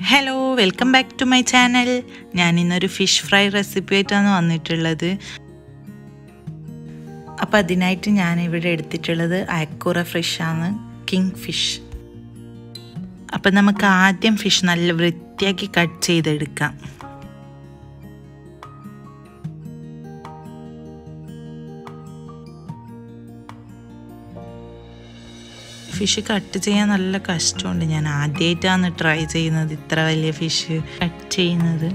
hello welcome back to my channel ഞാൻ ഇന്നൊരു fish fry recipe ആയിട്ടാണ് വന്നിട്ടുള്ളത് അപ്പോൾ അതിനായിട്ട് ഞാൻ ഇവിടെ എടുത്തിട്ടുള്ളത് അയക്കൂറ ഫിഷാണ് കിങ് ഫിഷ് അപ്പം നമുക്ക് ആദ്യം ഫിഷ് നല്ല വൃത്തിയാക്കി കട്ട് ചെയ്തെടുക്കാം ഫിഷ് കട്ട് ചെയ്യാൻ നല്ല കഷ്ടമുണ്ട് ഞാൻ ആദ്യമായിട്ടാണ് ട്രൈ ചെയ്യുന്നത് ഇത്ര വലിയ ഫിഷ് കട്ട് ചെയ്യുന്നത്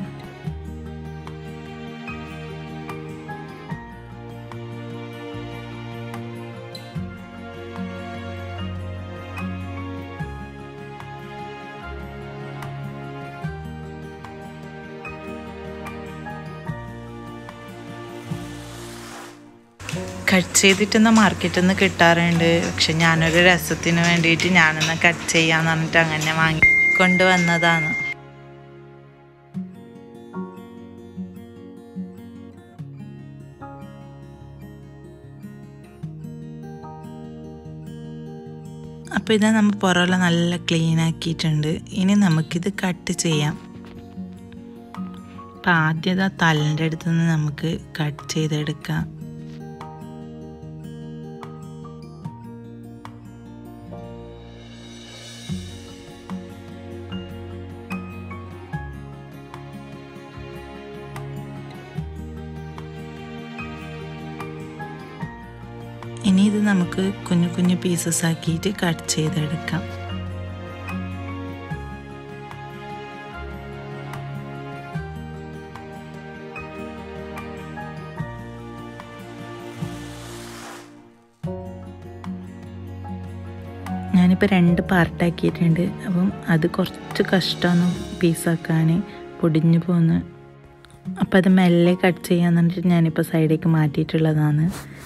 കട്ട് ചെയ്തിട്ടൊന്ന് മാർക്കറ്റിൽ നിന്ന് കിട്ടാറുണ്ട് പക്ഷെ ഞാനൊരു രസത്തിന് വേണ്ടിയിട്ട് ഞാനൊന്ന് കട്ട് ചെയ്യാന്ന് പറഞ്ഞിട്ട് അങ്ങനെ വാങ്ങി കൊണ്ടുവന്നതാണ് അപ്പോൾ ഇത് നമ്മൾ പുറമെല്ലാം നല്ല ക്ലീൻ ആക്കിയിട്ടുണ്ട് ഇനി നമുക്കിത് കട്ട് ചെയ്യാം അപ്പം ആദ്യം ആ തലൻ്റെ അടുത്ത് നിന്ന് നമുക്ക് കട്ട് ചെയ്തെടുക്കാം ഇനി ഇത് നമുക്ക് കുഞ്ഞു കുഞ്ഞു പീസസ് ആക്കിയിട്ട് കട്ട് ചെയ്തെടുക്കാം ഞാനിപ്പോൾ രണ്ട് പാർട്ടാക്കിയിട്ടുണ്ട് അപ്പം അത് കുറച്ച് കഷ്ടമാണ് പീസാക്കാൻ പൊടിഞ്ഞു പോകുന്നു അപ്പം അത് മെല്ലെ കട്ട് ചെയ്യാൻ പറഞ്ഞിട്ട് ഞാനിപ്പോൾ സൈഡേക്ക് മാറ്റിയിട്ടുള്ളതാണ്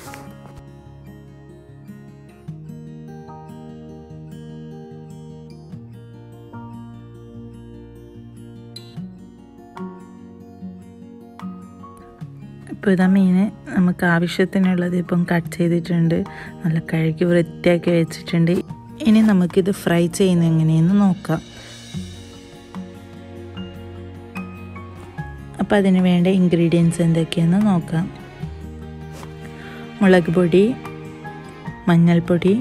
ഇപ്പോൾ ഇതാ മീൻ നമുക്ക് ആവശ്യത്തിനുള്ളത് ഇപ്പം കട്ട് ചെയ്തിട്ടുണ്ട് നല്ല കഴുകി വൃത്തിയാക്കി വെച്ചിട്ടുണ്ട് ഇനി നമുക്കിത് ഫ്രൈ ചെയ്യുന്ന എങ്ങനെയെന്ന് നോക്കാം അപ്പോൾ അതിന് വേണ്ട ഇൻഗ്രീഡിയൻസ് എന്തൊക്കെയെന്ന് നോക്കാം മുളക് പൊടി മഞ്ഞൾപ്പൊടി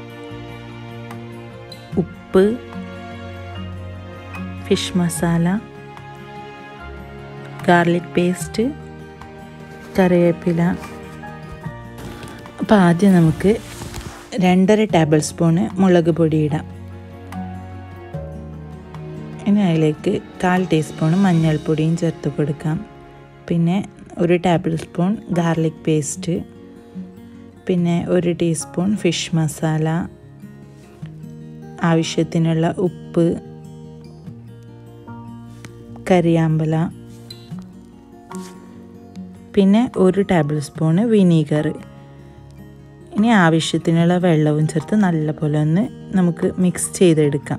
ഉപ്പ് ഫിഷ് മസാല ഗാർലിക് പേസ്റ്റ് കറിവേപ്പില അപ്പോൾ ആദ്യം നമുക്ക് രണ്ടര ടേബിൾ സ്പൂണ് മുളക് പൊടി ഇടാം ഇനി അതിലേക്ക് കാൽ ടീസ്പൂൺ മഞ്ഞൾപ്പൊടിയും ചേർത്ത് കൊടുക്കാം പിന്നെ ഒരു ടേബിൾ സ്പൂൺ ഗാർലിക് പേസ്റ്റ് പിന്നെ ഒരു ടീസ്പൂൺ ഫിഷ് മസാല ആവശ്യത്തിനുള്ള ഉപ്പ് കരിയാമ്പല പിന്നെ ഒരു ടേബിൾ സ്പൂണ് വിനീഗർ ഇനി ആവശ്യത്തിനുള്ള വെള്ളവും ചേർത്ത് നല്ലപോലെ ഒന്ന് നമുക്ക് മിക്സ് ചെയ്തെടുക്കാം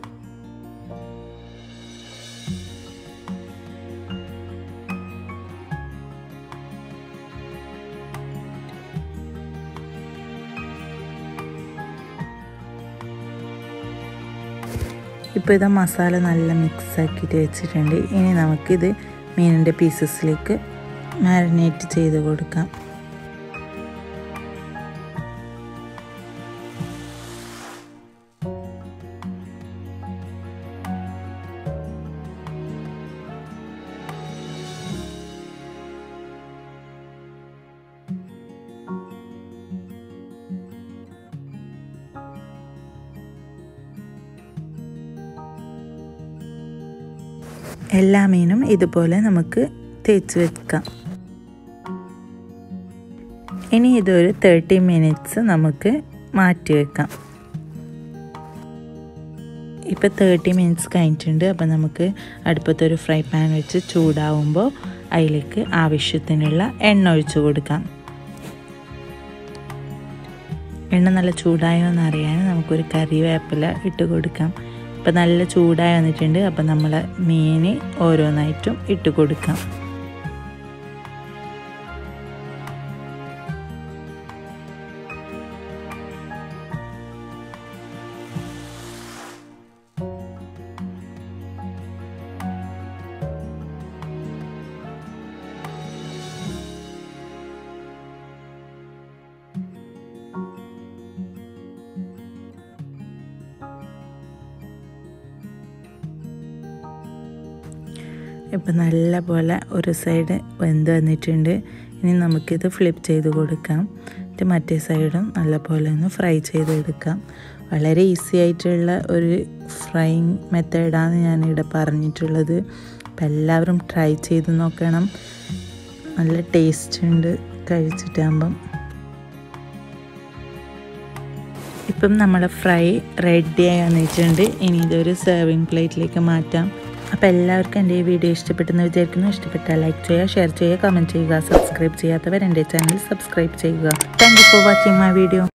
ഇപ്പോൾ ഇത് മസാല നല്ല മിക്സ് ആക്കിയിട്ട് വെച്ചിട്ടുണ്ട് ഇനി നമുക്കിത് മീനിൻ്റെ പീസസിലേക്ക് മാരിനേറ്റ് ചെയ്ത് കൊടുക്കാം എല്ലാ മീനും ഇതുപോലെ നമുക്ക് തേച്ച് വെക്കാം ഇനി ഇതൊരു തേർട്ടി മിനിറ്റ്സ് നമുക്ക് മാറ്റി വെക്കാം ഇപ്പോൾ തേർട്ടി മിനിറ്റ്സ് കഴിഞ്ഞിട്ടുണ്ട് അപ്പോൾ നമുക്ക് അടുപ്പത്തൊരു ഫ്രൈ പാൻ വെച്ച് ചൂടാവുമ്പോൾ അതിലേക്ക് ആവശ്യത്തിനുള്ള എണ്ണ ഒഴിച്ചു കൊടുക്കാം എണ്ണ നല്ല ചൂടായോ എന്ന് അറിയാൻ നമുക്കൊരു കറിവേപ്പില ഇട്ട് കൊടുക്കാം ഇപ്പം നല്ല ചൂടായി വന്നിട്ടുണ്ട് അപ്പം നമ്മൾ മീൻ ഓരോന്നായിട്ടും ഇട്ട് കൊടുക്കാം ഇപ്പം നല്ല പോലെ ഒരു സൈഡ് വെന്ത് വന്നിട്ടുണ്ട് ഇനി നമുക്കിത് ഫ്ലിപ്പ് ചെയ്ത് കൊടുക്കാം എന്നിട്ട് മറ്റേ സൈഡും നല്ല പോലെ ഒന്ന് ഫ്രൈ ചെയ്തെടുക്കാം വളരെ ഈസി ആയിട്ടുള്ള ഒരു ഫ്രൈങ് മെത്തേഡാണ് ഞാനിവിടെ പറഞ്ഞിട്ടുള്ളത് അപ്പം എല്ലാവരും ട്രൈ ചെയ്ത് നോക്കണം നല്ല ടേസ്റ്റ് ഉണ്ട് കഴിച്ചിട്ടാകുമ്പം ഇപ്പം നമ്മളെ ഫ്രൈ റെഡിയായി വന്നിട്ടുണ്ട് ഇനി ഇതൊരു സെർവിങ് പ്ലേറ്റിലേക്ക് മാറ്റാം അപ്പോൾ എല്ലാവർക്കും എൻ്റെ ഈ വീഡിയോ ഇഷ്ടപ്പെട്ടെന്ന് വിചാരിക്കുന്നു ഇഷ്ടപ്പെട്ടാൽ ലൈക്ക് ചെയ്യുക ഷെയർ ചെയ്യുക കമൻറ്റ് ചെയ്യുക സബ്സ്ക്രൈബ് ചെയ്യാത്തവർ എൻ്റെ ചാനൽ സബ്സ്ക്രൈബ് ചെയ്യുക thank you for watching my video